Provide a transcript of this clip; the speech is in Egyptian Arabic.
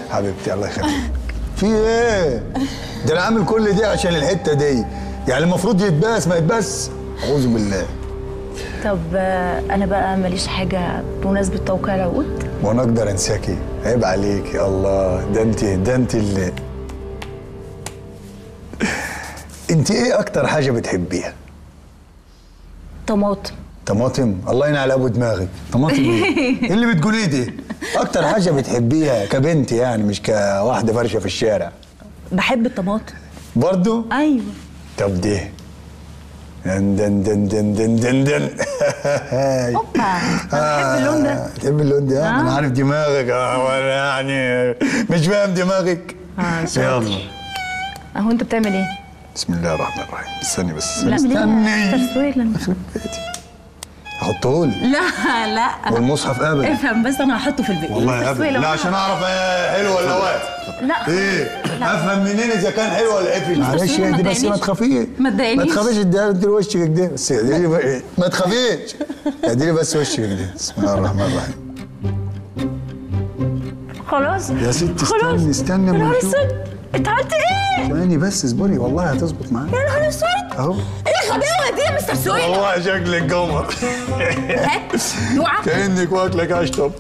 حبيبتي الله يخليك في ايه ده انا عامل كل دي عشان الحته دي يعني المفروض يتباس ما يتباس اعوذ بالله طب آه، انا بقى ماليش حاجه بمناسبه توقيع العقود وانا اقدر انساكي عيب عليك يا الله ده انت ده انت اللي انت ايه اكتر حاجه بتحبيها طماطم طماطم الله ينعل ابو دماغك طماطم ايه إيه اللي بتقوليه دي اكتر حاجه بتحبيها كبنت يعني مش كواحده فرشه في الشارع بحب الطماطم برضو ايوه طب دي دن دن دن دن دن دن دن اوبا انا بحب اللون ده تحب اللون ده آه. انا عارف دماغك اه وانا يعني مش فاهم دماغك آه، شاطر. يلا اهو انت بتعمل ايه بسم الله الرحمن الرحيم استني بس لا استني ترسويلا يخرب بيتي احطه لي لا لا والمصحف ابدا افهم بس انا هحطه في البيت والله ابدا ترسويلا. لا عشان اعرف آه، حلو ولا واقف لا ايه افهم منين اذا كان حلو ولا قفل معلش ما يا دي بس ما تضايقنيش. تخافيش ما تضايقنيش. ما تخافيش اديها ادي وشك كده بس اديني بقى- ما تخافيش اديني بس وشك كده بسم الله الرحمن الرحيم خلاص يا ست خلاص. استني استني يا اما نهار نشوف اسود انت عملت ايه؟ ثواني بس اصبري والله هتظبط معايا يا نهار اسود اهو ايه الغباوه دي يا مستر سويلة؟ والله شكلك قمر هات دوعة كانك واكلك اشطب